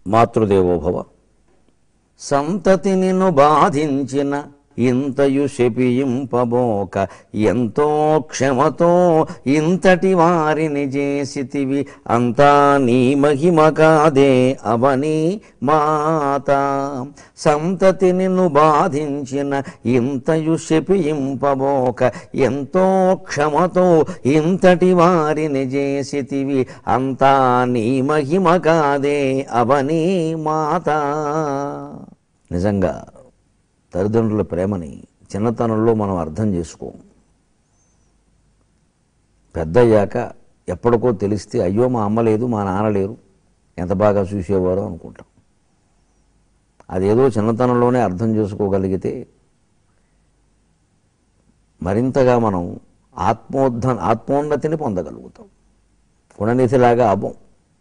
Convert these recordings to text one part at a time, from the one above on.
మాతృదేవోభవ సంతతి నిన్ను బాధించిన ఇంతయు శపింపబోక ఎంతో క్షమతో ఇంతటి వారిని చేసితివి అంతా నీ మహిమ కాదే అవని మాత సంతతి నిన్ను బాధించిన ఇంతయు శపింపబోక ఎంతో క్షమతో ఇంతటి వారిని చేసితివి అంతా నీ మహిమ కాదే అవని మాత నిజంగా తల్లిదండ్రుల ప్రేమని చిన్నతనంలో మనం అర్థం చేసుకోం పెద్దయ్యాక ఎప్పటికో తెలిస్తే అయ్యో మా అమ్మ లేదు మా నాన్న లేరు ఎంత బాగా చూసేవారో అనుకుంటాం అదేదో చిన్నతనంలోనే అర్థం చేసుకోగలిగితే మరింతగా మనం ఆత్మోద్ధ ఆత్మోన్నతిని పొందగలుగుతాం గుణనిధిలాగా అభం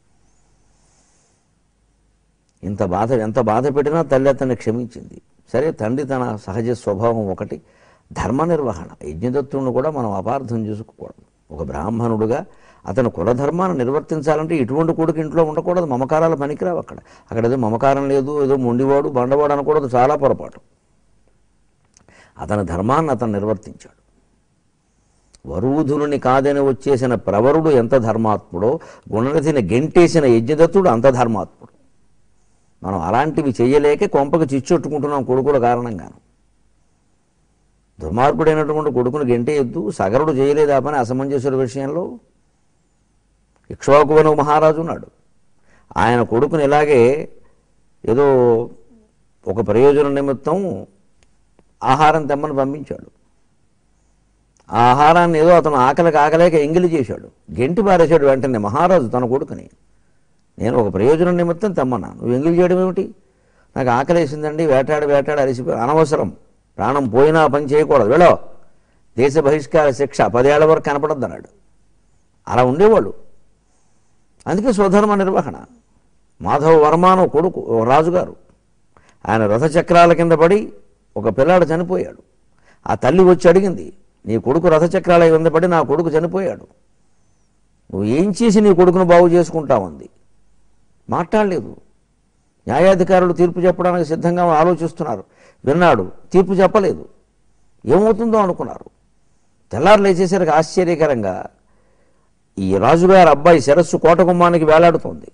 ఇంత బాధ ఎంత బాధ పెట్టినా తల్లి అతన్ని క్షమించింది సరే తండ్రి తన సహజ స్వభావం ఒకటి ధర్మ నిర్వహణ యజ్ఞదత్తుడిని కూడా మనం అపార్థం చేసుకోకూడదు ఒక బ్రాహ్మణుడుగా అతను కులధర్మాన్ని నిర్వర్తించాలంటే ఇటువంటి కొడుకు ఇంట్లో ఉండకూడదు మమకారాలు పనికిరావు అక్కడ అక్కడ ఏదో మమకారం లేదు ఏదో మొండివాడు బండవాడు అనకూడదు చాలా పొరపాటు అతని ధర్మాన్ని అతను నిర్వర్తించాడు వరూధుని కాదని వచ్చేసిన ప్రవరుడు ఎంత ధర్మాత్ముడో గుణనిధిని గెంటేసిన యజ్ఞదత్తుడు అంత ధర్మాత్ముడు మనం అలాంటివి చేయలేక కొంపకి చిచ్చొట్టుకుంటున్నాం కొడుకుల కారణంగాను దుర్మార్గుడైనటువంటి కొడుకును గెంటేయొద్దు సగరుడు చేయలేదు ఆ పని అసమంజసుల విషయంలో ఇక్ష్వాకువను మహారాజు ఉన్నాడు ఆయన కొడుకుని ఇలాగే ఏదో ఒక ప్రయోజనం నిమిత్తం ఆహారం తెమ్మని పంపించాడు ఆ ఆహారాన్ని ఏదో అతను ఆకలికి ఆకలేక ఎంగిలి చేశాడు గెంటి పారేశాడు వెంటనే మహారాజు తన కొడుకుని నేను ఒక ప్రయోజనం నిమిత్తం తెమ్మన్నా నువ్వు ఎంగిలి చేయడం ఏమిటి నాకు ఆకలేసిందండి వేటాడి వేటాడి అలసిపోయి అనవసరం ప్రాణం పోయినా ఆ పని చేయకూడదు వెళ్ళో దేశ బహిష్కార శిక్ష పదేళ్ల వరకు కనపడద్దు అన్నాడు అలా ఉండేవాళ్ళు అందుకే స్వధర్మ నిర్వహణ మాధవ వర్మాను కొడుకు ఓ రాజుగారు ఆయన రథచక్రాల కింద పడి ఒక పిల్లాడు చనిపోయాడు ఆ తల్లి వచ్చి అడిగింది నీ కొడుకు రథచక్రాల కింద పడి నా కొడుకు చనిపోయాడు నువ్వు ఏం చేసి నీ కొడుకును బాగు చేసుకుంటావుంది మాట్లాడలేదు న్యాయాధికారులు తీర్పు చెప్పడానికి సిద్ధంగా ఆలోచిస్తున్నారు విన్నాడు తీర్పు చెప్పలేదు ఏమవుతుందో అనుకున్నారు తెల్లారు లేచేసరికి ఆశ్చర్యకరంగా ఈ రాజుగారి అబ్బాయి శిరస్సు కోట గుమ్మానికి వేలాడుతోంది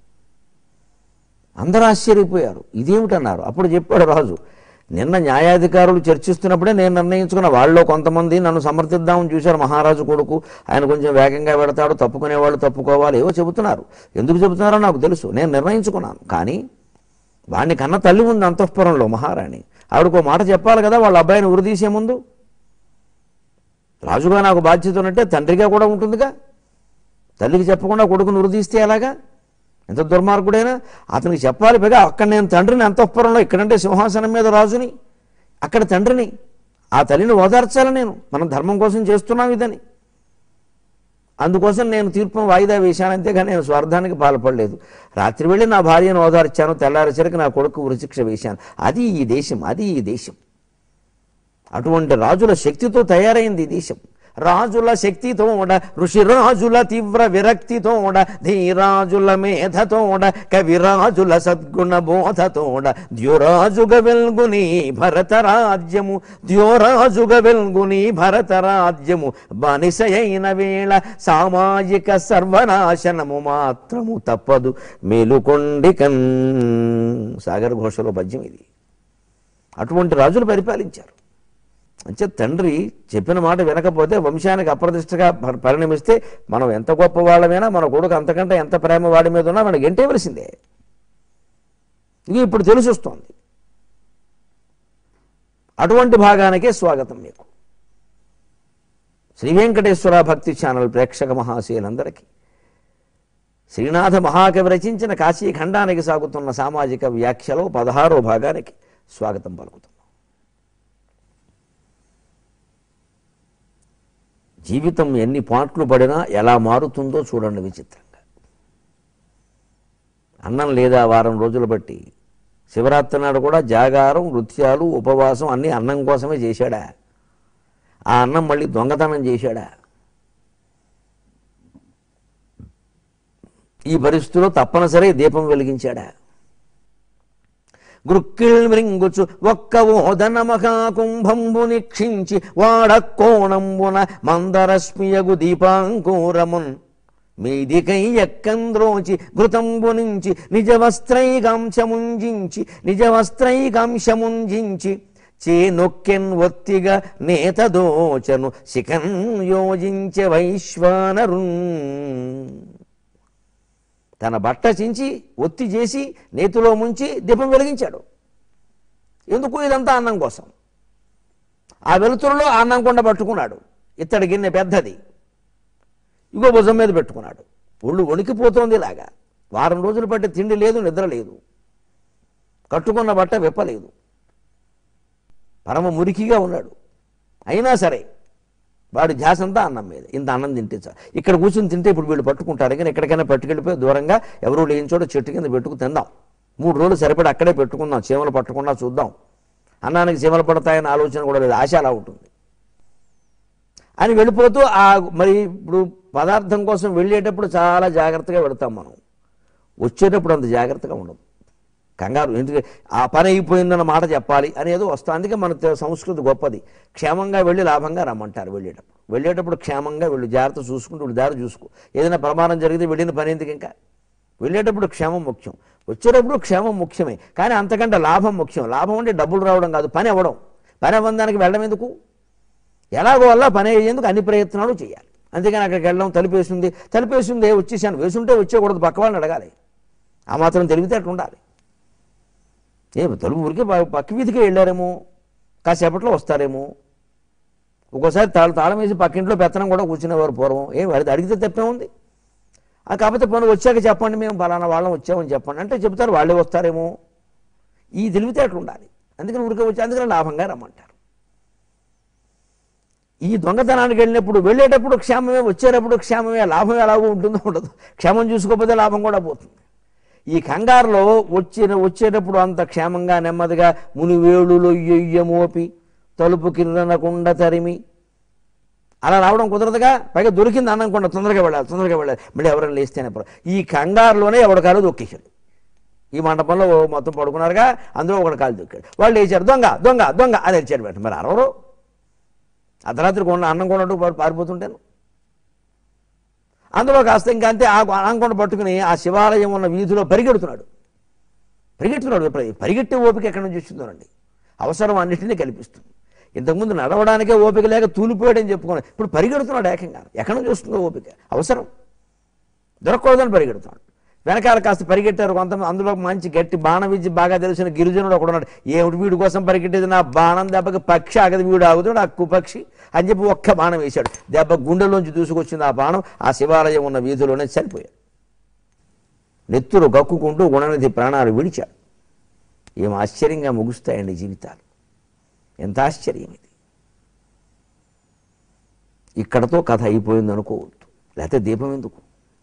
అందరూ ఆశ్చర్యపోయారు ఇదేమిటన్నారు అప్పుడు చెప్పాడు రాజు నిన్న న్యాయాధికారులు చర్చిస్తున్నప్పుడే నేను నిర్ణయించుకున్న వాళ్ళలో కొంతమంది నన్ను సమర్థిద్దామని చూశారు మహారాజు కొడుకు ఆయన కొంచెం వేగంగా పెడతాడు తప్పుకునేవాళ్ళు తప్పుకోవాలి ఏవో చెబుతున్నారు ఎందుకు చెబుతున్నారో నాకు తెలుసు నేను నిర్ణయించుకున్నాను కానీ వాడిని కన్న తల్లి ఉంది అంతఃపురంలో మహారాణి ఆవిడకు ఓ మాట చెప్పాలి కదా వాళ్ళ అబ్బాయిని ఉరిదీసే ముందు రాజుగా నాకు బాధ్యత ఉన్నట్టే తండ్రిగా కూడా ఉంటుందిగా తల్లికి చెప్పకుండా కొడుకును ఉరిదీస్తే ఎలాగా ఎంత దుర్మార్గుడైనా అతనికి చెప్పాలి పైగా అక్కడ నేను తండ్రిని అంతఃపురంలో ఇక్కడంటే సింహాసనం మీద రాజుని అక్కడ తండ్రిని ఆ తల్లిని ఓదార్చాలి నేను మనం ధర్మం కోసం చేస్తున్నాం ఇదని అందుకోసం నేను తీర్పును వాయిదా వేశాను అంతేగాని నేను స్వార్థానికి పాల్పడలేదు రాత్రి వెళ్ళి నా భార్యను ఓదార్చాను తెల్లారేసరికి నా కొడుకు ఉరిశిక్ష వేశాను అది ఈ దేశం అది ఈ దేశం అటువంటి రాజుల శక్తితో తయారైంది ఈ దేశం రాజుల శక్తితోడ ఋషిరాజుల తీవ్ర విరక్తితోడ ధీరాజుల మేధతోడ కవిరాజుల సద్గుణ బోధతోడ ద్యోరాజుగ వెల్గుని భరత రాజ్యము ద్యోరాజుగ వెల్గుని భరత రాజ్యము బానిసయైన వేళ సామాజిక సర్వనాశనము మాత్రము తప్పదు మేలుకొండికన్ సాగర్ ఘోషలో పద్యం ఇది అటువంటి రాజులు పరిపాలించారు అంటే తండ్రి చెప్పిన మాట వినకపోతే వంశానికి అప్రతిష్టగా ప- పరిణమిస్తే మనం ఎంత గొప్ప వాళ్ళమైనా మన కొడుకు అంతకంటే ఎంత ప్రేమ వాడి మీద ఉన్నా మనకి గెంటేవలసిందే ఇది ఇప్పుడు తెలిసి వస్తోంది అటువంటి భాగానికే స్వాగతం మీకు శ్రీ వెంకటేశ్వర భక్తి ఛానల్ ప్రేక్షక మహాశయులందరికీ శ్రీనాథ మహాకవి రచించిన కాశీఖండానికి సాగుతున్న సామాజిక వ్యాఖ్యలో పదహారో భాగానికి స్వాగతం పలుకుతున్నాం జీవితం ఎన్ని పాట్లు పడినా ఎలా మారుతుందో చూడండి విచిత్రంగా అన్నం లేదా వారం రోజులు బట్టి శివరాత్రి నాడు కూడా జాగారం నృత్యాలు ఉపవాసం అన్నీ అన్నం కోసమే చేశాడా ఆ అన్నం మళ్ళీ దొంగతనం చేశాడా ఈ పరిస్థితిలో తప్పనిసరి దీపం వెలిగించాడా గృక్కిల్ మృంగుచు ఒక్క ఓదన మహాకుంభంబు నిక్షించి వాడకోణంబున మందరశ్మియగు దీపాంకూరమున్ మీదికై ఎక్కంద్రోచి ఘృతంబు నుంచి నిజ వస్త్రైకాంశముంజించి నిజ వస్త్రైకాంశముంజించి చే నొక్కెన్ ఒత్తిగా నేత దోచను శిఖన్ యోజించే వైశ్వానరున్ తన బట్ట చించి ఒత్తి చేసి నేతిలో ముంచి దీపం వెలిగించాడు ఎందుకు ఇదంతా అన్నం కోసం ఆ వెలుతురులో ఆ అన్నం కొండ పట్టుకున్నాడు ఇత్తడి గిన్నె పెద్దది ఇగో భుజం మీద పెట్టుకున్నాడు ఒళ్ళు వణికిపోతోంది ఇలాగా వారం రోజులు పట్టి తిండి లేదు నిద్ర లేదు కట్టుకున్న బట్ట విప్పలేదు పరమ మురికిగా ఉన్నాడు అయినా సరే వాడి ధ్యాస అంతా అన్నం మీద ఇంత అన్నం తింటే చాలు ఇక్కడ కూర్చుని తింటే ఇప్పుడు వీళ్ళు పట్టుకుంటారు కానీ ఎక్కడికైనా పట్టుకెళ్ళిపోయి దూరంగా ఎవరు లేని చోట చెట్టు కింద పెట్టుకు తిందాం మూడు రోజులు సరిపడి అక్కడే పెట్టుకుందాం చీమలు పట్టకుండా చూద్దాం అన్నానికి చీమలు పడతాయని ఆలోచన కూడా లేదు ఆశ అలా ఉంటుంది అని వెళ్ళిపోతూ ఆ మరి ఇప్పుడు పదార్థం కోసం వెళ్ళేటప్పుడు చాలా జాగ్రత్తగా వెళతాం మనం వచ్చేటప్పుడు అంత జాగ్రత్తగా ఉండదు కంగారు ఎందుకంటే ఆ పని అయిపోయిందన్న మాట చెప్పాలి అనేది వస్తుంది అందుకే మన తె- సంస్కృతి గొప్పది క్షేమంగా వెళ్ళి లాభంగా రమ్మంటారు వెళ్ళేటప్పుడు వెళ్ళేటప్పుడు క్షేమంగా వెళ్ళి జాగ్రత్త చూసుకుంటూ వీళ్ళు దారి చూసుకో ఏదైనా ప్రమాదం జరిగితే వెళ్ళిన పని ఎందుకు ఇంకా వెళ్ళేటప్పుడు క్షేమం ముఖ్యం వచ్చేటప్పుడు క్షేమం ముఖ్యమే కానీ అంతకంటే లాభం ముఖ్యం లాభం అంటే డబ్బులు రావడం కాదు పని అవ్వడం పని అవ్వడానికి వెళ్ళడం ఎందుకు ఎలాగో వల్ల పని అయ్యేందుకు అన్ని ప్రయత్నాలు చేయాలి అంతేగాని అక్కడికి వెళ్ళడం తలిపేసింది తలిపేసింది వచ్చేసాను వేసుంటే వచ్చేకూడదు పక్క వాళ్ళని అడగాలి ఆ మాత్రం తెలివితే అట్లా ఉండాలి ఏ తలుపు ఊరికే ప- పక్క వీధికి వెళ్ళారేమో కాసేపట్లో వస్తారేమో ఒక్కోసారి తాళ తాళం వేసి పక్కింట్లో పెత్తనం కూడా కూర్చునేవారు పూర్వం ఏ వాడిది అడిగితే తప్పే ఉంది ఆ కాకపోతే పని వచ్చాక చెప్పండి మేము ఫలానా వాళ్ళం వచ్చామని చెప్పండి అంటే చెప్తారు వాళ్ళే వస్తారేమో ఈ తెలివితేటలు ఉండాలి అందుకని ఊరికే వచ్చి అందుకని లాభంగా రమ్మంటారు ఈ దొంగతనానికి వెళ్ళినప్పుడు వెళ్ళేటప్పుడు క్షేమమే వచ్చేటప్పుడు క్షేమమే లాభం ఎలాగో ఉంటుందో ఉండదు క్షేమం చూసుకోకపోతే లాభం కూడా పోతుంది ఈ కంగారులో వచ్చిన వచ్చేటప్పుడు అంత క్షేమంగా నెమ్మదిగా మునివేళులో ఎయ్య మోపి తలుపు కిందనకుండా తరిమి అలా రావడం కుదరదుగా పైగా దొరికింది అన్నం కొండ తొందరగా వెళ్ళాలి తొందరగా వెళ్ళాలి మళ్ళీ ఎవరైనా లేస్తేనే పర్వాలేదు. ఈ కంగారులోనే ఎవరి కాలు దొక్కేశాడు ఈ మండపంలో ఓ మొత్తం పడుకున్నారుగా అందులో ఒకటి కాలు దొక్కాడు వాళ్ళు లేచారు దొంగ దొంగ దొంగ అని వచ్చాడు వెంట మరి అరవరు అర్ధరాత్రి కొండ అన్నం కొన్నట్టు పారి- పారిపోతుంటాను అందులో కాస్త ఇంకా అంతే ఆ అన్నం కొండ పట్టుకుని ఆ శివాలయం ఉన్న వీధిలో పరిగెడుతున్నాడు పరిగెడుతున్నాడు విపరీ- పరిగెట్టే ఓపిక ఎక్కడి నుంచి వచ్చిందోనండి అవసరం అన్నింటినీ కల్పిస్తుంది ఇంతకుముందు నడవడానికే ఓపిక లేక తూలిపోయాడని చెప్పుకున్నాడు ఇప్పుడు పరిగెడుతున్నాడు ఏకంగా ఎక్కడి నుంచి వస్తుందో ఓపిక అవసరం దొరకకూడదని పరిగెడుతున్నాడు వెనకాల కాస్త పరిగెట్టారు కొంతమంది అందులో మంచి గట్టి బాణ విద్య బాగా తెలిసిన గిరిజనుడు ఒకడు ఉన్నాడు ఏమిటి వీడి కోసం పరిగెట్టేది నా బాణం దెబ్బకి పక్షి ఆగదు వీడు ఆగుతాడు అక్కు పక్షి అని చెప్పి ఒక్క బాణం వేశాడు దెబ్బ గుండెలోంచి దూసుకొచ్చింది ఆ బాణం ఆ శివాలయం ఉన్న వీధిలోనే చనిపోయాడు నెత్తురు గక్కుకుంటూ గుణనిధి ప్రాణాలు విడిచాడు ఏం ఆశ్చర్యంగా ముగుస్తాయండి జీవితాలు ఎంత ఆశ్చర్యం ఇది ఇక్కడతో కథ అయిపోయింది అనుకోవద్దు లేకపోతే దీపం ఎందుకు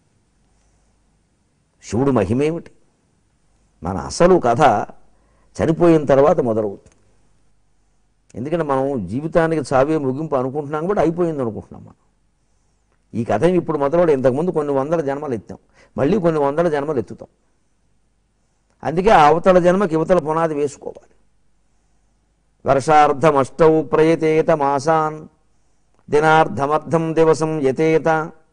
శివుడు మహిమేమిటి మన అసలు కథ చనిపోయిన తర్వాత మొదలవుతుంది ఎందుకంటే మనం జీవితానికి చావే ముగింపు అనుకుంటున్నాం కూడా అయిపోయింది అనుకుంటున్నాం మనం ఈ కథ ఇప్పుడు మొదలవడం ఇంతకుముందు కొన్ని వందల జన్మలు ఎత్తాం మళ్ళీ కొన్ని వందల జన్మలు ఎత్తుతాం అందుకే ఆ అవతల జన్మకి యువతల పునాది వేసుకోవాలి వర్షార్థమష్టౌ ప్రయతేత మాసాన్ దినార్థమర్థం దివసం యతేత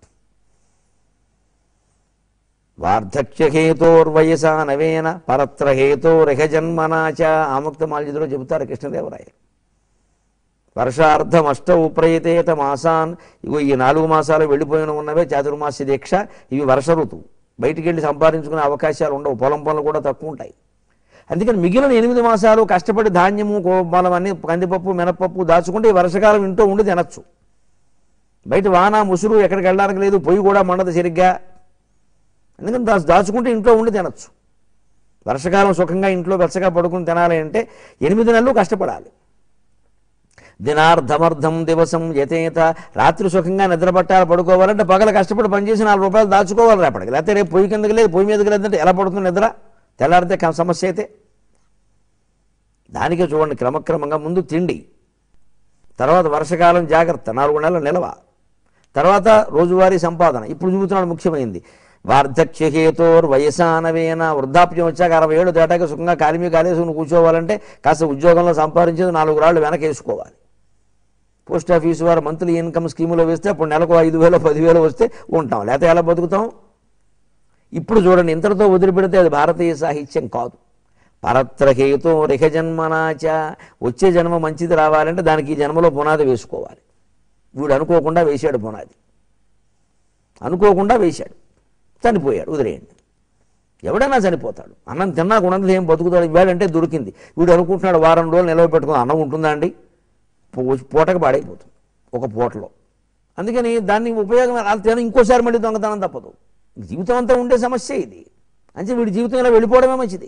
వార్ధక్యహేతోర్వయసా నవేన పరత్రహేతోరిహ జన్మనాచ ఆముక్త మాల్యదులో చెబుతారు కృష్ణదేవరాయ వర్షార్థం అష్టౌ ప్రయతేత మాసాన్ ఇగో ఈ నాలుగు మాసాలు వెళ్ళిపోయిన ఉన్నవే చాతుర్మాస్య దీక్ష ఇవి వర్ష ఋతువు బయటికి వెళ్ళి సంపాదించుకునే అవకాశాలు ఉండవు పొలం పనులు కూడా తక్కువ ఉంటాయి అందుకని మిగిలిన ఎనిమిది మాసాలు కష్టపడి ధాన్యము కోమలం అన్ని కందిపప్పు మినపప్పు దాచుకుంటే ఈ వర్షకాలం ఇంట్లో ఉండి తినచ్చు బయట వాన ముసురు ఎక్కడికి వెళ్ళడానికి లేదు పొయ్యి కూడా మండదు సరిగ్గా అందుకని దా దాచుకుంటే ఇంట్లో ఉండి తినచ్చు వర్షకాలం సుఖంగా ఇంట్లో వెచ్చగా పడుకుని తినాలి అంటే ఎనిమిది నెలలు కష్టపడాలి దినార్థమర్థం దివసం యతేత రాత్రి సుఖంగా నిద్ర పట్టాలి పడుకోవాలంటే పగల కష్టపడి పనిచేసి నాలుగు రూపాయలు దాచుకోవాలి రేపటికి లేకపోతే రేపు పొయ్యి కిందకి లేదు పొయ్యి మీదకి లేదంటే ఎలా పడుతుంది నిద్ర తెల్లారితే క- సమస్య అయితే దానికే చూడండి క్రమక్రమంగా ముందు తిండి తర్వాత వర్షకాలం జాగ్రత్త నాలుగు నెలల నిలవ తర్వాత రోజువారీ సంపాదన ఇప్పుడు చూపుతున్నాడు ముఖ్యమైనది వార్ధక్యహేతోర్ వయసానవేన వృద్ధాప్యం వచ్చాక అరవై ఏళ్ళు దాటాక సుఖంగా కాలి మీద కాలేసుకుని కూర్చోవాలంటే కాస్త ఉద్యోగంలో సంపాదించేది నాలుగు రాళ్ళు వెనకేసుకోవాలి పోస్ట్ ఆఫీస్ వారు మంత్లీ ఇన్కమ్ స్కీములో వేస్తే అప్పుడు నెలకు ఐదు వేలు పదివేలు వస్తే ఉంటాం లేకపోతే ఎలా బతుకుతాం ఇప్పుడు చూడండి ఇంతటితో వదిలిపెడితే అది భారతీయ సాహిత్యం కాదు పరత్రహేతో రిహ జన్మనాచ వచ్చే జన్మ మంచిది రావాలంటే దానికి ఈ జన్మలో పునాది వేసుకోవాలి వీడు అనుకోకుండా వేశాడు పునాది అనుకోకుండా వేశాడు చనిపోయాడు వదిలేయండి ఎవడైనా చనిపోతాడు అన్నం తిన్నా ఉన్నది ఏం బతుకుతాడు ఇవాడంటే దొరికింది వీడు అనుకుంటున్నాడు వారం రోజులు నిలవ పెట్టుకుని అన్నం ఉంటుందా అండి పూ- పూటకు పాడైపోతుంది ఒక పూటలో అందుకని దాన్ని ఉపయోగం అలా తిన ఇంకోసారి మళ్ళీ దొంగతనం తప్పదు జీవితం అంతా ఉండే సమస్య ఇది అంటే వీడి జీవితం ఇలా వెళ్ళిపోవడమే మంచిది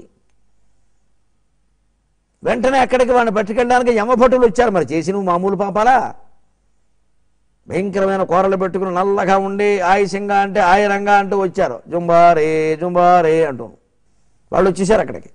వెంటనే అక్కడికి వాడిని పట్టుకెళ్ళడానికి యమభటులు వచ్చారు మరి చేసిన మామూలు పాపాలా భయంకరమైన కూరలు పెట్టుకుని నల్లగా ఉండి ఆయుషంగా అంటే ఆయరంగా అంటూ వచ్చారు జుంబారే జుంబారే అంటూ వాళ్ళు వచ్చేసారు అక్కడికి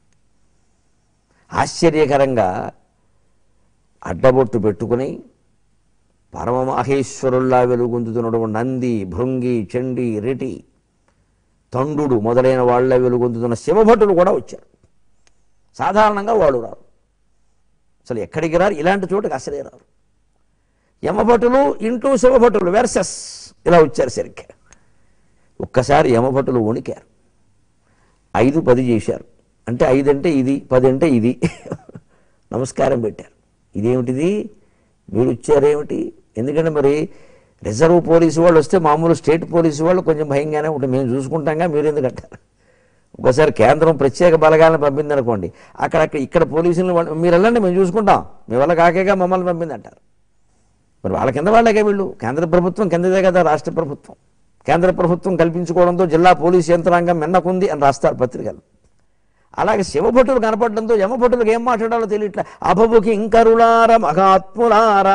ఆశ్చర్యకరంగా అడ్డబొట్టు పెట్టుకుని పరమమాహేశ్వరుల్లా వెలుగొందుతున్నటువంటి నంది భృంగి చండి రెటి తండుడు మొదలైన వాళ్ళ వెలుగొందుతున్న శివభటులు కూడా వచ్చారు సాధారణంగా వాళ్ళు రారు అసలు ఎక్కడికి రారు ఇలాంటి చోటుకి అసలే రారు యమభటులు ఇంటూ శివభటులు వెర్సెస్ ఇలా వచ్చారు సరిగ్గా ఒక్కసారి యమభటులు వణికారు ఐదు పది చేశారు అంటే ఐదు అంటే ఇది పది అంటే ఇది నమస్కారం పెట్టారు ఇదేమిటిది మీరు వచ్చారేమిటి ఎందుకంటే మరి రిజర్వ్ పోలీసు వాళ్ళు వస్తే మామూలు స్టేట్ పోలీసు వాళ్ళు కొంచెం భయంగానే ఉంటుంది మేము చూసుకుంటాంగా మీరు ఎందుకు అంటారు ఒకసారి కేంద్రం ప్రత్యేక బలగాలను పంపింది అనుకోండి అక్కడక్కడ ఇక్కడ పోలీసులను వాళ్ళు- మీరు వెళ్ళండి మేము చూసుకుంటాం మీ వల్ల కాకేగా మమ్మల్ని పంపింది అంటారు మరి వాళ్ళ కింద వాళ్ళకే వీళ్ళు కేంద్ర ప్రభుత్వం కిందదే కదా రాష్ట్ర ప్రభుత్వం కేంద్ర ప్రభుత్వం కల్పించుకోవడంతో జిల్లా పోలీసు యంత్రాంగం మిన్నకుంది అని రాస్తారు పత్రికలు అలాగే శివభటులు కనపడడంతో యమభటులకు ఏం మాట్లాడాలో తెలియట్లే అభవుకి ఇంకరులార మహాత్ములార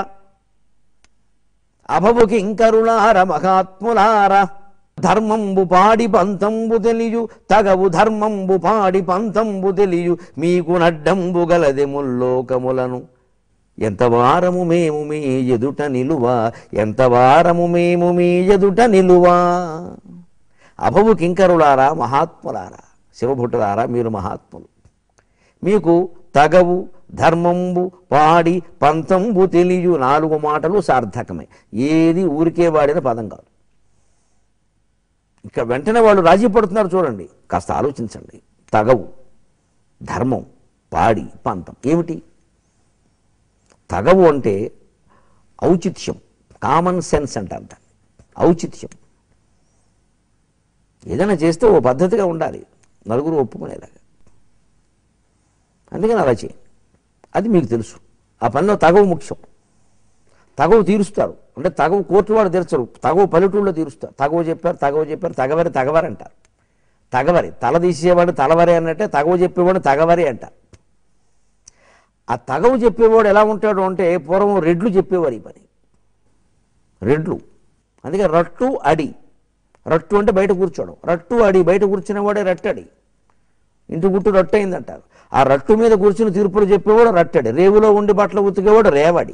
అభవుకి ఇంకరులార మహాత్ములార ధర్మంబు పాడి పంతంబు తెలియు తగవు ధర్మంబు పాడి పంతంబు తెలియు మీకు నడ్డంబు గలది ముల్లోకములను ఎంత వారము మేము మీ ఎదుట నిలువ ఎంత వారము మేము మీ ఎదుట నిలువ అభవు కింకరులారా మహాత్ములారా శివభుట్టులారా మీరు మహాత్ములు మీకు తగవు ధర్మంబు పాడి పంతంబు తెలియు నాలుగు మాటలు సార్థకమే ఏది ఊరికే వాడిన పదం కాదు ఇక వెంటనే వాళ్ళు రాజీ పడుతున్నారు చూడండి కాస్త ఆలోచించండి తగవు ధర్మం పాడి పంతం ఏమిటి తగవు అంటే ఔచిత్యం కామన్ సెన్స్ అంటారు దాన్ని ఔచిత్యం ఏదైనా చేస్తే ఓ పద్ధతిగా ఉండాలి నలుగురు ఒప్పుకునేలాగా అందుకని అలా చేయండి అది మీకు తెలుసు ఆ పనిలో తగవు ముఖ్యం తగవు తీరుస్తారు అంటే తగవు కోర్టు వాడు తీర్చరు తగవు పల్లెటూళ్ళలో తీరుస్తారు తగవు చెప్పారు తగవు చెప్పారు తగవరి తగవరి అంటారు తగవరి తల తీసేవాడు తలవరి అన్నట్టే తగవు చెప్పేవాడు తగవరి అంటారు ఆ తగవు చెప్పేవాడు ఎలా ఉంటాడు అంటే పూర్వం రెడ్లు చెప్పేవారు ఈ పని రెడ్లు అందుకే రట్టు అడి రట్టు అంటే బయట కూర్చోవడం రట్టు అడి బయట కూర్చునేవాడే రట్టడి ఇంటి గుట్టు రట్టు అయిందంటారు ఆ రట్టు మీద కూర్చుని తీర్పులు చెప్పేవాడు రట్టడి రేవులో ఉండి బట్టలు ఉతికేవాడు రేవడి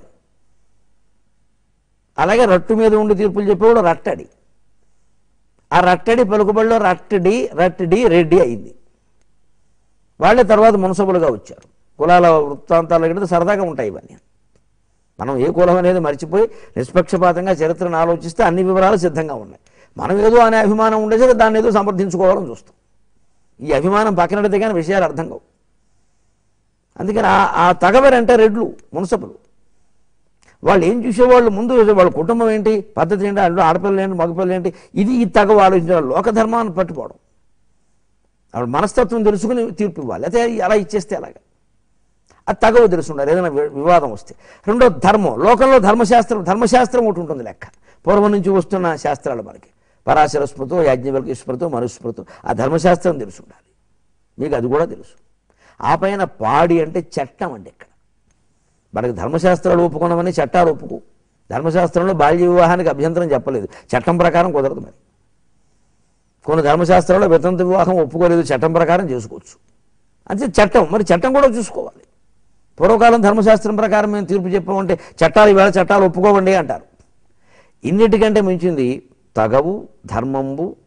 అలాగే రట్టు మీద ఉండి తీర్పులు చెప్పేవాడు రట్టడి ఆ రట్టడి పలుకుబడిలో రట్టడి రట్టడి రెడ్డి అయింది వాళ్ళే తర్వాత మునసబులుగా వచ్చారు కులాల వృత్తాంతాలు అడిగితే సరదాగా ఉంటాయి ఇవన్నీ మనం ఏ కులం అనేది మర్చిపోయి నిష్పక్షపాతంగా చరిత్రను ఆలోచిస్తే అన్ని వివరాలు సిద్ధంగా ఉన్నాయి మనం ఏదో అనే అభిమానం ఉండేసరికి దాన్ని ఏదో సమర్థించుకోవాలని చూస్తాం ఈ అభిమానం పక్కనడితే కానీ విషయాలు అర్థం కావు అందుకని ఆ ఆ తగవరి అంటే రెడ్లు మునసపులు వాళ్ళు ఏం చూసేవాళ్ళు ముందు వాళ్ళ కుటుంబం ఏంటి పద్ధతి ఏంటి అందులో ఆడపిల్లలు ఏంటి మగపిల్లలు ఏంటి ఇది ఈ తగవ ఆలోచించాలి లోకధర్మాన్ని పట్టుకోవడం ఆవిడ మనస్తత్వం తెలుసుకుని తీర్పు ఇవ్వాలి అయితే అలా ఇచ్చేస్తే అలాగా అది తగవ తెలుసుండాలి ఏదైనా వి- వివాదం వస్తే రెండో ధర్మం లోకంలో ధర్మశాస్త్రం ధర్మశాస్త్రం ఒకటి ఉంటుంది లెక్క పూర్వం నుంచి వస్తున్న శాస్త్రాలు మనకి పరాశర స్మృతో యాజ్ఞవల్కి స్మృతో మనుస్మృతో ఆ ధర్మశాస్త్రం తెలుసు ఉండాలి మీకు అది కూడా తెలుసు ఆ పైన పాడి అంటే చట్టం అండి ఇక్కడ మనకి ధర్మశాస్త్రాలు ఒప్పుకున్నామని చట్టాలు ఒప్పుకో ధర్మశాస్త్రంలో బాల్య వివాహానికి అభ్యంతరం చెప్పలేదు చట్టం ప్రకారం కుదరదు మరి కొన్ని ధర్మశాస్త్రాల్లో వితంతు వివాహం ఒప్పుకోలేదు చట్టం ప్రకారం చేసుకోవచ్చు అంటే చట్టం మరి చట్టం కూడా చూసుకోవాలి పూర్వకాలం ధర్మశాస్త్రం ప్రకారం మేము తీర్పు చెప్పామంటే చట్టాలు ఈవేళ చట్టాలు ఒప్పుకోవండి అంటారు ఇన్నిటికంటే మించింది తగవు ధర్మంబు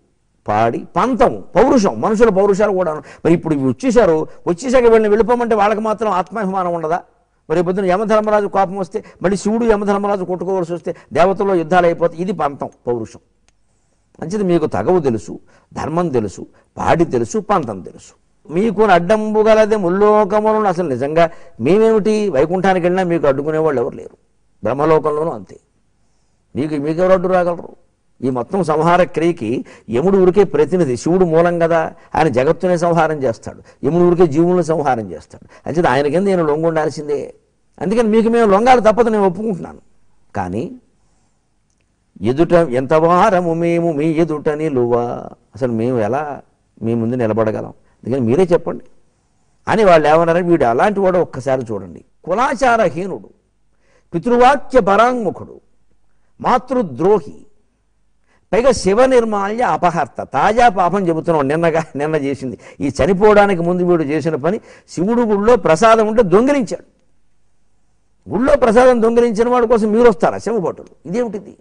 పాడి పంతం పౌరుషం మనుషుల పౌరుషాలు కూడా మరి ఇప్పుడు ఇవి వచ్చేసారు వచ్చేసాక వీళ్ళని వెళ్ళిపోమంటే వాళ్ళకి మాత్రం ఆత్మాభిమానం ఉండదా మరి పొద్దున యమధర్మరాజు కోపం వస్తే మళ్ళీ శివుడు యమధర్మరాజు కొట్టుకోవాల్సి వస్తే దేవతల్లో యుద్ధాలు అయిపోతాయి ఇది పంతం పౌరుషం మంచిది మీకు తగవు తెలుసు ధర్మం తెలుసు పాడి తెలుసు పంతం తెలుసు మీకు అడ్డంబు గలదే ముల్లోకములను అసలు నిజంగా మేమేమిటి వైకుంఠానికి వెళ్ళినా మీకు అడ్డుకునేవాళ్ళు ఎవరు లేరు బ్రహ్మలోకంలోనూ అంతే మీకు మీకెవరు అడ్డు రాగలరు ఈ మొత్తం సంహార క్రియకి యముడు ఊరికే ప్రతినిధి శివుడు మూలం కదా ఆయన జగత్తునే సంహారం చేస్తాడు యముడు ఊరికే జీవులను సంహారం చేస్తాడు అంచేది ఆయన కింద నేను లొంగు ఉండాల్సిందే అందుకని మీకు మేము లొంగాలి తప్పదు నేను ఒప్పుకుంటున్నాను కానీ ఎదుట ఎంత వారము మేము మీ ఎదుట నిలువా అసలు మేము ఎలా మీ ముందు నిలబడగలం అందుకని మీరే చెప్పండి అని వాళ్ళు ఏమన్నారని వీడు అలాంటి వాడు ఒక్కసారి చూడండి కులాచారహీనుడు పితృవాక్య పరాంగుఖుడు మాతృద్రోహి పైగా శివ నిర్మాల్య అపహర్త తాజా పాపం చెబుతున్నాం నిన్నగా నిన్న చేసింది ఈ చనిపోవడానికి ముందు వీడు చేసిన పని శివుడు గుళ్ళో ప్రసాదం ఉంటే దొంగిలించాడు గుళ్ళో ప్రసాదం దొంగిలించిన వాడి కోసం మీరు వస్తారా శివభటులు ఇదేమిటిది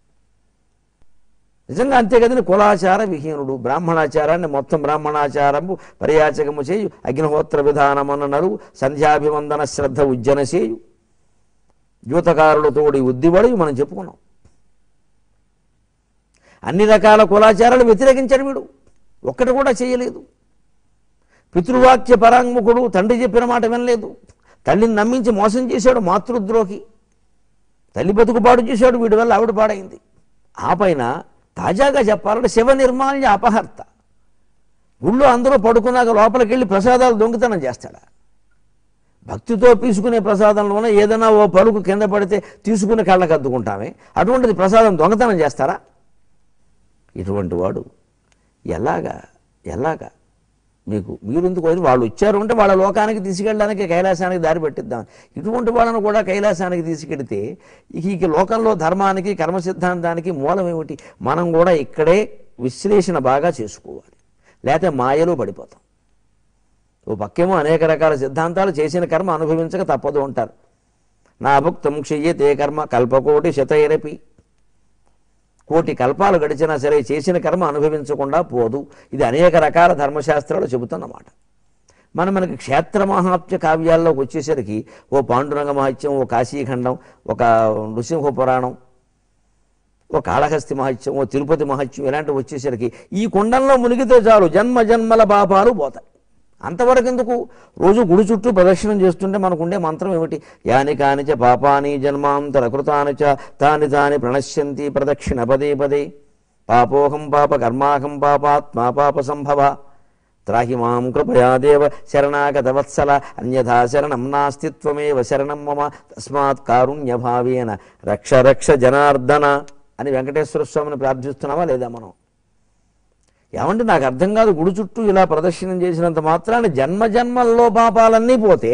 నిజంగా అంతే కదండి కులాచార విహీనుడు బ్రాహ్మణాచారాన్ని మొత్తం బ్రాహ్మణాచారము పర్యాచకము చేయు అగ్నిహోత్ర విధానమన్నరు సంధ్యాభివందన శ్రద్ధ ఉజ్జన చేయు యూతకారులతోడి ఉద్దిబడి మనం చెప్పుకున్నాం అన్ని రకాల కులాచారాలు వ్యతిరేకించాడు వీడు ఒక్కటి కూడా చేయలేదు పితృవాక్య పరాంగుఖుడు తండ్రి చెప్పిన మాట వినలేదు తల్లిని నమ్మించి మోసం చేశాడు మాతృద్రోహి తల్లి బతుకు పాడు చేశాడు వీడి వల్ల ఆవిడ పాడైంది ఆ పైన తాజాగా చెప్పాలంటే శివ నిర్మాల్య అపహర్త గుళ్ళో అందరూ పడుకున్నాక లోపలికి వెళ్ళి ప్రసాదాలు దొంగతనం చేస్తాడా భక్తితో పీసుకునే ప్రసాదంలోనే ఏదైనా ఓ పలుకు కింద పడితే తీసుకుని కళ్ళకు అద్దుకుంటామే అటువంటిది ప్రసాదం దొంగతనం చేస్తారా ఇటువంటి వాడు ఎలాగా ఎలాగా మీకు మీరెందుకు వదిలి వాళ్ళు వచ్చారు అంటే వాళ్ళ లోకానికి తీసుకెళ్ళడానికి కైలాసానికి దారి పెట్టిద్దాం ఇటువంటి వాళ్ళను కూడా కైలాసానికి తీసుకెడితే ఇక ఇక లోకంలో ధర్మానికి కర్మ సిద్ధాంతానికి మూలం ఏమిటి మనం కూడా ఇక్కడే విశ్లేషణ బాగా చేసుకోవాలి లేకపోతే మాయలో పడిపోతాం ఓ పక్కేమో అనేక రకాల సిద్ధాంతాలు చేసిన కర్మ అనుభవించక తప్పదు అంటారు నా భుక్తం క్షయ్యతే కర్మ కల్పకోటి శతైరపి కోటి కల్పాలు గడిచినా సరే చేసిన కర్మ అనుభవించకుండా పోదు ఇది అనేక రకాల ధర్మశాస్త్రాలు చెబుతున్నమాట మనం మనకి క్షేత్ర మహాత్మ్య కావ్యాల్లోకి వచ్చేసరికి ఓ పాండురంగ మహత్యం ఓ కాశీఖండం ఒక నృసింహ పురాణం ఓ కాళహస్తి మహత్యం ఓ తిరుపతి మహత్యం ఇలాంటివి వచ్చేసరికి ఈ కుండంలో మునిగితే చాలు జన్మ జన్మల పాపాలు పోతాయి అంతవరకు ఎందుకు రోజు గుడి చుట్టూ ప్రదక్షిణం చేస్తుంటే మనకుండే మంత్రం ఏమిటి యాని కానిచ పాపాని జన్మాంతర కృతానిచ తాని తాని ప్రణశ్యంతి ప్రదక్షిణ పదే పదే పాపోహం పాప కర్మాహం పాపాత్మా పాప సంభవ త్రాహి మాం కృపయా దేవ శరణాగత వత్సల అన్యథా శరణం నాస్తిత్వమేవ శరణం మమ తస్మాత్ కారుణ్యభావేన రక్ష రక్ష జనార్దన అని వెంకటేశ్వర స్వామిని ప్రార్థిస్తున్నావా లేదా మనం ఏమంటే నాకు అర్థం కాదు గుడి చుట్టూ ఇలా ప్రదర్శనం చేసినంత మాత్రాన జన్మ జన్మల్లో పాపాలన్నీ పోతే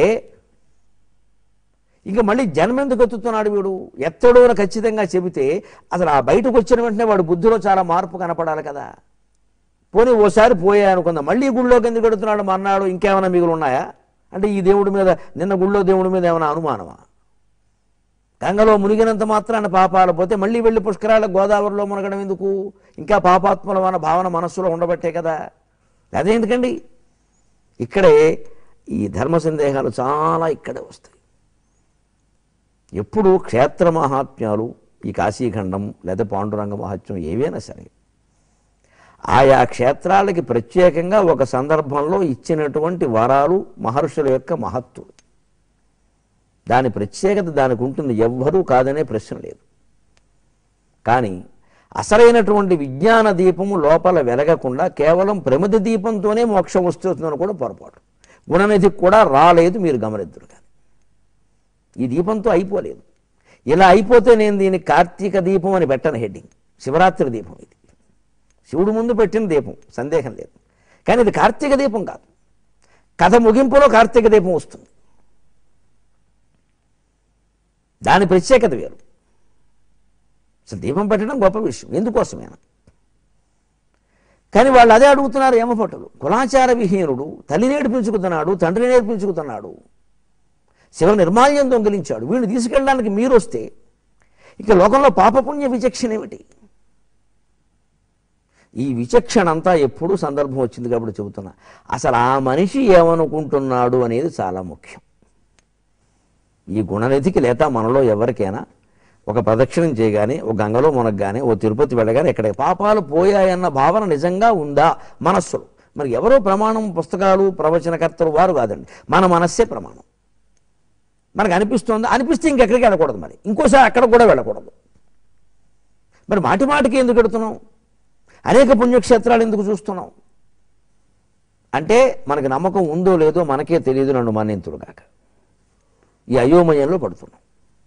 ఇంకా మళ్ళీ జన్మ ఎందుకు ఎత్తుతున్నాడు వీడు ఎత్తడో అని ఖచ్చితంగా చెబితే అసలు ఆ బయటకు వచ్చిన వెంటనే వాడు బుద్ధిలో చాలా మార్పు కనపడాలి కదా పోనీ ఓసారి పోయా అనుకుందాం మళ్ళీ గుళ్ళోకి ఎందుకు ఎడుతున్నాడు మర్నాడు ఇంకేమైనా మిగులు ఉన్నాయా అంటే ఈ దేవుడి మీద నిన్న గుళ్ళో దేవుడి మీద ఏమైనా అనుమానమా గంగలో మునిగినంత మాత్రాన పాపాలు పోతే మళ్ళీ వెళ్ళి పుష్కరాల గోదావరిలో మునగడం ఎందుకు ఇంకా పాపాత్మల మన భావన మనస్సులో ఉండబట్టే కదా అదే ఎందుకండి ఇక్కడే ఈ ధర్మ సందేహాలు చాలా ఇక్కడే వస్తాయి ఎప్పుడు క్షేత్ర మహాత్మ్యాలు ఈ కాశీఖండం లేదా పాండురంగ మహాత్మ్యం ఏవైనా సరే ఆయా క్షేత్రాలకి ప్రత్యేకంగా ఒక సందర్భంలో ఇచ్చినటువంటి వరాలు మహర్షుల యొక్క మహత్తులు దాని ప్రత్యేకత దానికి ఉంటుంది ఎవ్వరూ కాదనే ప్రశ్న లేదు కానీ అసలైనటువంటి విజ్ఞాన దీపము లోపల వెలగకుండా కేవలం ప్రమిద దీపంతోనే మోక్షం వస్తుందని కూడా పొరపాటు గుణనిధి కూడా రాలేదు మీరు గమనిద్దరు కానీ ఈ దీపంతో అయిపోలేదు ఇలా అయిపోతే నేను దీన్ని కార్తీక దీపం అని పెట్టను హెడ్డింగ్ శివరాత్రి దీపం ఇది శివుడు ముందు పెట్టిన దీపం సందేహం లేదు కానీ ఇది కార్తీక దీపం కాదు కథ ముగింపులో కార్తీక దీపం వస్తుంది దాని ప్రత్యేకత వేరు అసలు దీపం పెట్టడం గొప్ప విషయం ఎందుకోసమేనా కానీ వాళ్ళు అదే అడుగుతున్నారు యమభటులు కులాచార విహీనుడు తల్లి నేర్పించుకుతున్నాడు తండ్రి నేర్పించుకుతున్నాడు శివ నిర్మాల్యం దొంగిలించాడు వీడిని తీసుకెళ్ళడానికి మీరు వస్తే ఇక లోకంలో పాపపుణ్య విచక్షణ ఏమిటి ఈ విచక్షణ అంతా ఎప్పుడూ సందర్భం వచ్చింది కాబట్టి చెబుతున్నా అసలు ఆ మనిషి ఏమనుకుంటున్నాడు అనేది చాలా ముఖ్యం ఈ గుణనిధికి లేక మనలో ఎవరికైనా ఒక ప్రదక్షిణం చేయగానే ఒక గంగలో మునగగానే ఓ తిరుపతి వెళ్ళగానే ఇక్కడ పాపాలు పోయాయన్న భావన నిజంగా ఉందా మనస్సులో మరి ఎవరో ప్రమాణం పుస్తకాలు ప్రవచనకర్తలు వారు కాదండి మన మనస్సే ప్రమాణం మనకు అనిపిస్తుంది అనిపిస్తే ఇంకెక్కడికి వెళ్ళకూడదు మరి ఇంకోసారి అక్కడ కూడా వెళ్ళకూడదు మరి మాటి మాటికి ఎందుకు వెడుతున్నాం అనేక పుణ్యక్షేత్రాలు ఎందుకు చూస్తున్నాం అంటే మనకి నమ్మకం ఉందో లేదో మనకే తెలియదు నన్ను మన్నింతుడుగాక ఈ అయోమయంలో పడుతున్నాం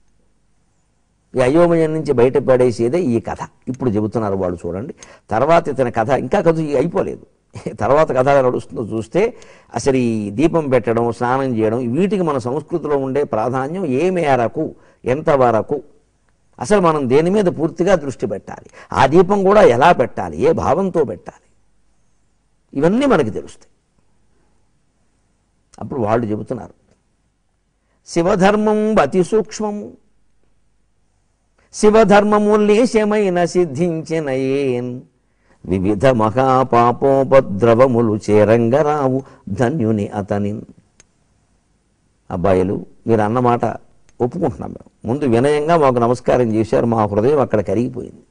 ఈ అయోమయం నుంచి బయటపడేసేదే ఈ కథ ఇప్పుడు చెబుతున్నారు వాళ్ళు చూడండి తర్వాత ఇతని కథ ఇంకా కథ అయిపోలేదు తర్వాత కథ ఎలా నడుస్తుందో చూస్తే అసలు ఈ దీపం పెట్టడం స్నానం చేయడం వీటికి మన సంస్కృతిలో ఉండే ప్రాధాన్యం ఏ మేరకు ఎంతవరకు అసలు మనం దేని మీద పూర్తిగా దృష్టి పెట్టాలి ఆ దీపం కూడా ఎలా పెట్టాలి ఏ భావంతో పెట్టాలి ఇవన్నీ మనకి తెలుస్తాయి అప్పుడు వాళ్ళు చెబుతున్నారు శివధర్మం అతి సూక్ష్మము శివధర్మము లేశమైన సిద్ధించిన ఏన్ వివిధ మహాపాపోపద్రవములు చేరంగరావు ధన్యుని అతని అబ్బాయిలు మీరు అన్నమాట ఒప్పుకుంటున్నాం మేము ముందు వినయంగా మాకు నమస్కారం చేశారు మా హృదయం అక్కడ కరిగిపోయింది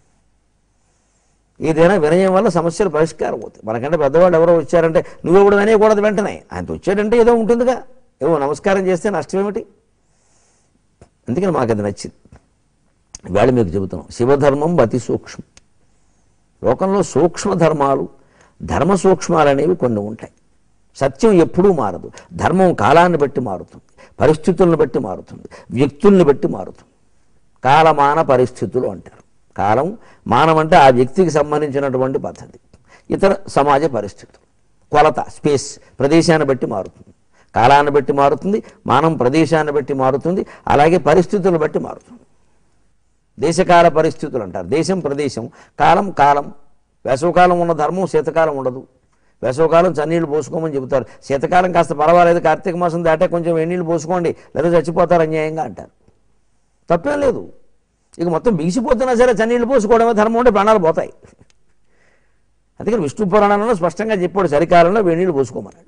ఏదైనా వినయం వల్ల సమస్యలు పరిష్కారం అవుతాయి మనకంటే పెద్దవాళ్ళు ఎవరో వచ్చారంటే నువ్వు కూడా వినయకూడదు వెంటనే ఆయనతో వచ్చాడంటే ఏదో ఉంటుందిగా ఏవో నమస్కారం చేస్తే నష్టం ఏమిటి అందుకని మాకు అది నచ్చింది ఇవాళ మీకు చెబుతున్నాం శివధర్మం అతి సూక్ష్మం లోకంలో సూక్ష్మ ధర్మాలు ధర్మ సూక్ష్మాలు అనేవి కొన్ని ఉంటాయి సత్యం ఎప్పుడూ మారదు ధర్మం కాలాన్ని బట్టి మారుతుంది పరిస్థితులను బట్టి మారుతుంది వ్యక్తుల్ని బట్టి మారుతుంది కాలమాన పరిస్థితులు అంటారు కాలం మానం అంటే ఆ వ్యక్తికి సంబంధించినటువంటి పద్ధతి ఇతర సమాజ పరిస్థితులు కొలత స్పేస్ ప్రదేశాన్ని బట్టి మారుతుంది కాలాన్ని బట్టి మారుతుంది మానం ప్రదేశాన్ని బట్టి మారుతుంది అలాగే పరిస్థితులను బట్టి మారుతుంది దేశకాల పరిస్థితులు అంటారు దేశం ప్రదేశం కాలం కాలం వేసవకాలం ఉన్న ధర్మం శీతకాలం ఉండదు వేసవకాలం చన్నీళ్ళు పోసుకోమని చెబుతారు శీతకాలం కాస్త పర్వాలేదు కార్తీక మాసం దాటే కొంచెం ఎన్నీళ్ళు పోసుకోండి లేదా చచ్చిపోతారు అన్యాయంగా అంటారు తప్పేం లేదు ఇక మొత్తం బిగిసిపోతున్నా సరే చన్నీళ్ళు పోసుకోవడమే ధర్మం ఉంటే ప్రాణాలు పోతాయి అందుకని విష్ణు పురాణంలో స్పష్టంగా చెప్పాడు చలికాలంలో వేణీళ్ళు పోసుకోమన్నాడు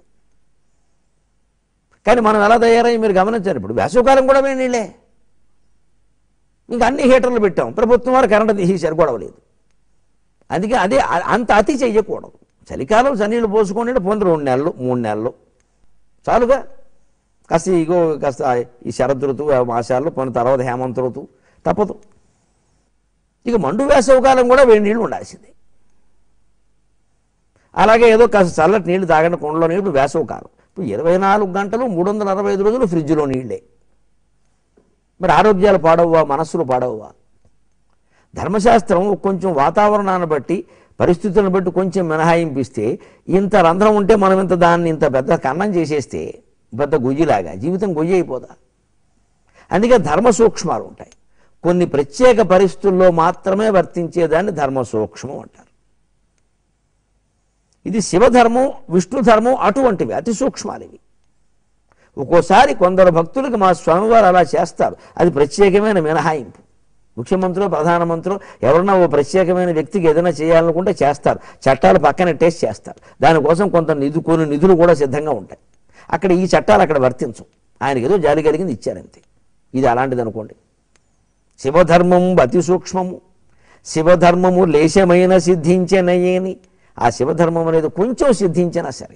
కానీ మనం ఎలా తయారయ్యి మీరు గమనించారు ఇప్పుడు వేసవకాలం కూడా వేణీళ్ళే ఇంకా అన్ని హీటర్లు పెట్టాం ప్రభుత్వం వారు కరెంటు తీసేసారు గొడవలేదు అందుకే అదే అ- అంత అతి చెయ్యకూడదు చలికాలం చన్నీళ్ళు పోసుకోండి పొంది రెండు నెలలు మూడు నెలలు చాలుగా కాస్త ఇగో కాస్త ఈ శరద్ ఋతువు ఆ మాసాల్లో పొన్న తర్వాత హేమంత ఋతువు తప్పదు ఇక మండు వేసవకాలం కూడా వేడి నీళ్ళు ఉండాల్సిందే అలాగే ఏదో కాస్త చల్లటి నీళ్లు తాగండి కుండలో నీళ్ళు ఇప్పుడు వేసవకాలం ఇప్పుడు ఇరవై నాలుగు గంటలు మూడు వందల అరవై ఐదు రోజులు ఫ్రిడ్జ్లో నీళ్ళే మరి ఆరోగ్యాలు పాడవువా మనస్సులు పాడవువా ధర్మశాస్త్రం కొంచెం వాతావరణాన్ని బట్టి పరిస్థితులను బట్టి కొంచెం మినహాయింపిస్తే ఇంత రంధ్రం ఉంటే మనం ఇంత దాన్ని ఇంత పెద్ద కన్నం చేసేస్తే పెద్ద గొయ్యిలాగా జీవితం గొయ్యి అయిపోదా అందుకే ధర్మ సూక్ష్మాలు ఉంటాయి కొన్ని ప్రత్యేక పరిస్థితుల్లో మాత్రమే వర్తించేదాన్ని ధర్మ సూక్ష్మం అంటారు ఇది శివధర్మం విష్ణు ధర్మం అటువంటివి అతి సూక్ష్మాలు ఇవి ఒక్కోసారి కొందరు భక్తులకు మా స్వామివారు అలా చేస్తారు అది ప్రత్యేకమైన మినహాయింపు ముఖ్యమంత్రి ప్రధానమంత్రి ఎవరన్నా ఓ ప్రత్యేకమైన వ్యక్తికి ఏదైనా చేయాలనుకుంటే చేస్తారు చట్టాలు పక్కన టేస్ట్ చేస్తారు దానికోసం కొంత నిధు కొన్ని నిధులు కూడా సిద్ధంగా ఉంటాయి అక్కడ ఈ చట్టాలు అక్కడ వర్తించవు ఆయనకి ఏదో జాలి కలిగింది ఇచ్చారంతే ఇది అలాంటిది అనుకోండి శివధర్మం అతి సూక్ష్మము శివధర్మము లేశమైన సిద్ధించనయేని ఆ శివధర్మం అనేది కొంచెం సిద్ధించినా సరే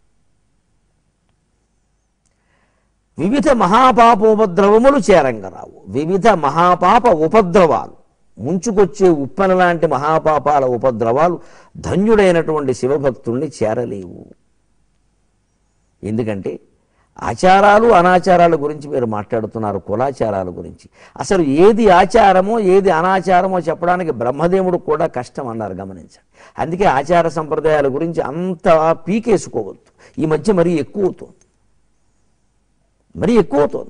వివిధ మహాపాప ఉపద్రవములు చేరంగరావు వివిధ మహాపాప ఉపద్రవాలు ముంచుకొచ్చే ఉప్పెన లాంటి మహాపాపాల ఉపద్రవాలు ధన్యుడైనటువంటి శివభక్తుల్ని చేరలేవు ఎందుకంటే ఆచారాలు అనాచారాల గురించి మీరు మాట్లాడుతున్నారు కులాచారాల గురించి అసలు ఏది ఆచారమో ఏది అనాచారమో చెప్పడానికి బ్రహ్మదేవుడు కూడా కష్టం అన్నారు గమనించండి అందుకే ఆచార సంప్రదాయాల గురించి అంత పీకేసుకోవద్దు ఈ మధ్య మరీ ఎక్కువ అవుతుంది మరీ ఎక్కువ అవుతుంది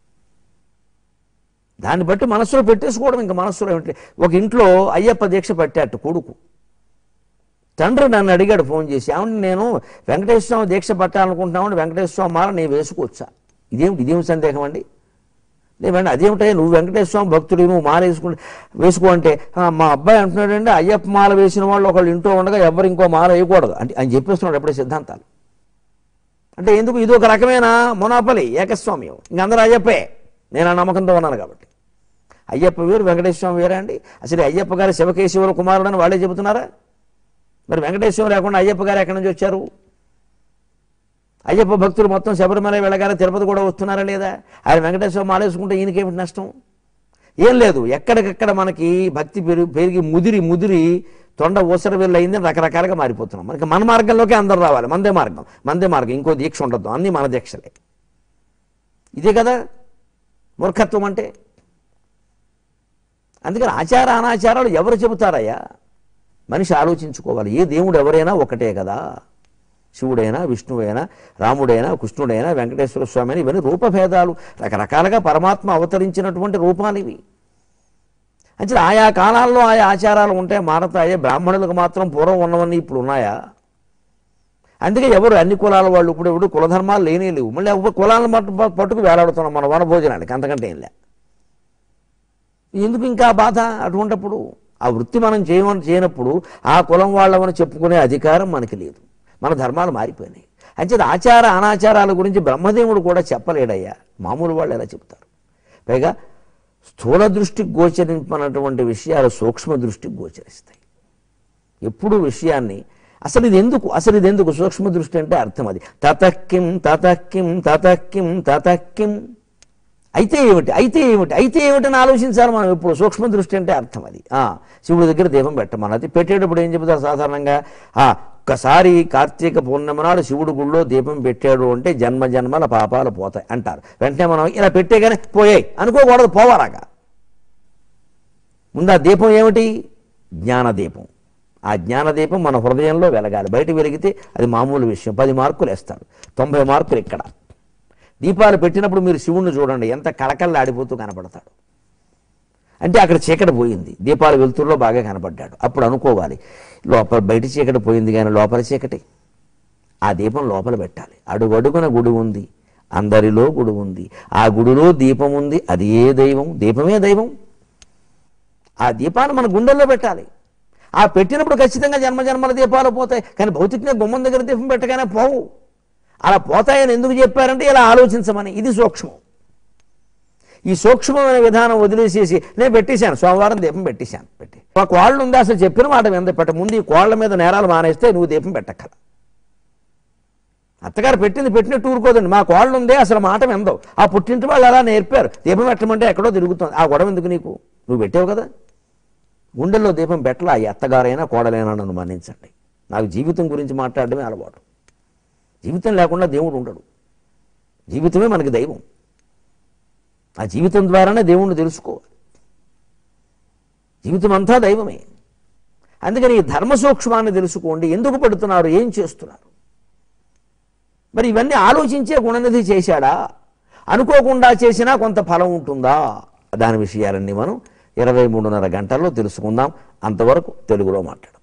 దాన్ని బట్టి మనస్సులో పెట్టేసుకోవడం ఇంకా మనస్సులో ఏమిటి ఒక ఇంట్లో అయ్యప్ప దీక్ష పెట్టాట కొడుకు తండ్రి నన్ను అడిగాడు ఫోన్ చేసి ఏమంటే నేను వెంకటేశ్వర స్వామి దీక్ష పట్టాలనుకుంటున్నామని వెంకటేశ్వర స్వామి మాల నేను వేసుకోవచ్చా ఇదేం ఇదేం సందేహం అండి లేదండి అదేమిటయ్యా నువ్వు వెంకటేశ్వర స్వామి భక్తుడు నువ్వు మాల వేసుకుంటే వేసుకో అంటే "ఆ, మా అబ్బాయి అంటున్నాడండి అయ్యప్ప మాల వేసిన వాళ్ళు ఒకళ్ళు ఇంట్లో ఉండగా ఎవరు ఇంకో మాల వేయకూడదు అంటే అని చెప్పేస్తున్నాడు ఎప్పుడే సిద్ధాంతాలు అంటే ఎందుకు ఇది ఒక రకమైన మొనాపలి ఏకస్వామ్యం ఇంక అందరూ అయ్యప్పే నేను ఆ నమ్మకంతో ఉన్నాను కాబట్టి అయ్యప్ప వేరు వెంకటేశ్వర స్వామి వేరే అండి అసలు అయ్యప్ప గారి శివకేశవుల కుమారుడు అని వాళ్ళే చెబుతున్నారా మరి వెంకటేశ్వరం లేకుండా అయ్యప్ప గారు ఎక్కడి నుంచి వచ్చారు అయ్యప్ప భక్తులు మొత్తం శబరిమల వెళ్ళగానే తిరుపతి కూడా వస్తున్నారా లేదా ఆయన వెంకటేశ్వర మాలేసుకుంటే ఈయనకేమిటి నష్టం ఏం లేదు ఎక్కడికక్కడ మనకి భక్తి పెరిగి పెరిగి ముదిరి ముదిరి తొండ ఊసర వెళ్ళి అయింది రకరకాలుగా మారిపోతున్నాం మనకి మన మార్గంలోకి అందరు రావాలి మందే మార్గం మందే మార్గం ఇంకో దీక్ష ఉండదు అన్నీ మన దీక్షలే ఇదే కదా మూర్ఖత్వం అంటే అందుకని ఆచార అనాచారాలు ఎవరు చెబుతారయ్యా మనిషి ఆలోచించుకోవాలి ఏ దేవుడు ఎవరైనా ఒకటే కదా శివుడైనా విష్ణువైనా రాముడైనా కృష్ణుడైనా వెంకటేశ్వర స్వామి అయినా ఇవన్నీ రూపభేదాలు రకరకాలుగా పరమాత్మ అవతరించినటువంటి రూపాలు ఇవి అంటే ఆయా కాలాల్లో ఆయా ఆచారాలు ఉంటాయి మారతాయి బ్రాహ్మణులకు మాత్రం పూర్వం ఉన్నవన్నీ ఇప్పుడు ఉన్నాయా అందుకే ఎవరు అన్ని కులాల వాళ్ళు ఇప్పుడు ఎవరు కులధర్మాలు లేనే లేవు మళ్ళీ ఎవరు కులాలను మట్టు పట్టుకు వేలాడుతున్నాం మన వన భోజనానికి అంతకంటే ఏం లే ఎందుకు ఇంకా బాధ అటువంటప్పుడు ఆ వృత్తి మనం చేయమని చేయనప్పుడు ఆ కులం వాళ్ళమని చెప్పుకునే అధికారం మనకి లేదు మన ధర్మాలు మారిపోయినాయి అంచేది ఆచార అనాచారాల గురించి బ్రహ్మదేవుడు కూడా చెప్పలేడయ్యా మామూలు వాళ్ళు ఎలా చెప్తారు పైగా స్థూల దృష్టికి గోచరింపనటువంటి విషయాలు సూక్ష్మ దృష్టికి గోచరిస్తాయి ఎప్పుడు విషయాన్ని అసలు ఇది ఎందుకు అసలు ఇది ఎందుకు సూక్ష్మ దృష్టి అంటే అర్థం అది తతక్కిం తతక్కిం తతక్కిం తతక్కిం అయితే ఏమిటి అయితే ఏమిటి అయితే ఏమిటని ఆలోచించాలి మనం ఇప్పుడు సూక్ష్మ దృష్టి అంటే అర్థం అది ఆ, శివుడి దగ్గర దీపం పెట్టమన్నది పెట్టేటప్పుడు ఏం చెబుతారు సాధారణంగా ఆ, ఒక్కసారి కార్తీక పూర్ణిమ నాడు శివుడు గుళ్ళో దీపం పెట్టాడు అంటే జన్మ జన్మల పాపాలు పోతాయి అంటారు వెంటనే మనం ఇలా పెట్టేగానే పోయాయి అనుకోకూడదు పోవాలాగా ముందు ఆ దీపం ఏమిటి జ్ఞానదీపం ఆ జ్ఞానదీపం మన హృదయంలో వెలగాలి బయట వెలిగితే అది మామూలు విషయం పది మార్కులు వేస్తాడు తొంభై మార్కులు ఇక్కడ దీపాలు పెట్టినప్పుడు మీరు శివుణ్ణి చూడండి ఎంత కళకళలాడిపోతూ కనపడతాడు అంటే అక్కడ చీకటి పోయింది దీపాల వెలుతురులో బాగా కనపడ్డాడు అప్పుడు అనుకోవాలి లోపల బయట చీకటి పోయింది కానీ లోపల చీకటి ఆ దీపం లోపల పెట్టాలి అడుగడుగున గుడి ఉంది అందరిలో గుడి ఉంది ఆ గుడిలో దీపం ఉంది అది ఏ దైవం దీపమే దైవం ఆ దీపాన్ని మన గుండెల్లో పెట్టాలి ఆ పెట్టినప్పుడు ఖచ్చితంగా జన్మజన్మల దీపాలు పోతాయి కానీ భౌతికంగా గుమ్మం దగ్గర దీపం పెట్టగానే పోవు అలా పోతాయని ఎందుకు చెప్పారంటే ఇలా ఆలోచించమని ఇది సూక్ష్మం ఈ సూక్ష్మమైన విధానం వదిలేసేసి నేను పెట్టేశాను సోమవారం దీపం పెట్టేశాను పెట్టి మా కోళ్ళు ఉంది అసలు చెప్పిన మాట వింద పెట్ట ముందు ఈ కోళ్ళ మీద నేరాలు మానేస్తే నువ్వు దీపం పెట్టక్కల అత్తగారు పెట్టింది పెట్టినట్టు ఊరుకోదండి మా కోళ్ళు ఉందే అసలు మాట విందవు ఆ పుట్టింటి వాళ్ళు అలా నేర్పారు దీపం పెట్టమంటే ఎక్కడో తిరుగుతుంది ఆ గొడవ ఎందుకు నీకు నువ్వు పెట్టావు కదా గుండెల్లో దీపం పెట్టలా ఈ అత్తగారైనా కోడలైనా నన్ను మన్నించండి నాకు జీవితం గురించి మాట్లాడడమే అలవాటు జీవితం లేకుండా దేవుడు ఉండడు జీవితమే మనకి దైవం ఆ జీవితం ద్వారానే దేవుణ్ణి తెలుసుకోవాలి జీవితం అంతా దైవమే అందుకని ఈ ధర్మ సూక్ష్మాన్ని తెలుసుకోండి ఎందుకు పెడుతున్నారు ఏం చేస్తున్నారు మరి ఇవన్నీ ఆలోచించే గుణనిధి చేశాడా అనుకోకుండా చేసినా కొంత ఫలం ఉంటుందా దాని విషయాలన్నీ మనం ఇరవై మూడున్నర గంటల్లో తెలుసుకుందాం అంతవరకు తెలుగులో మాట్లాడు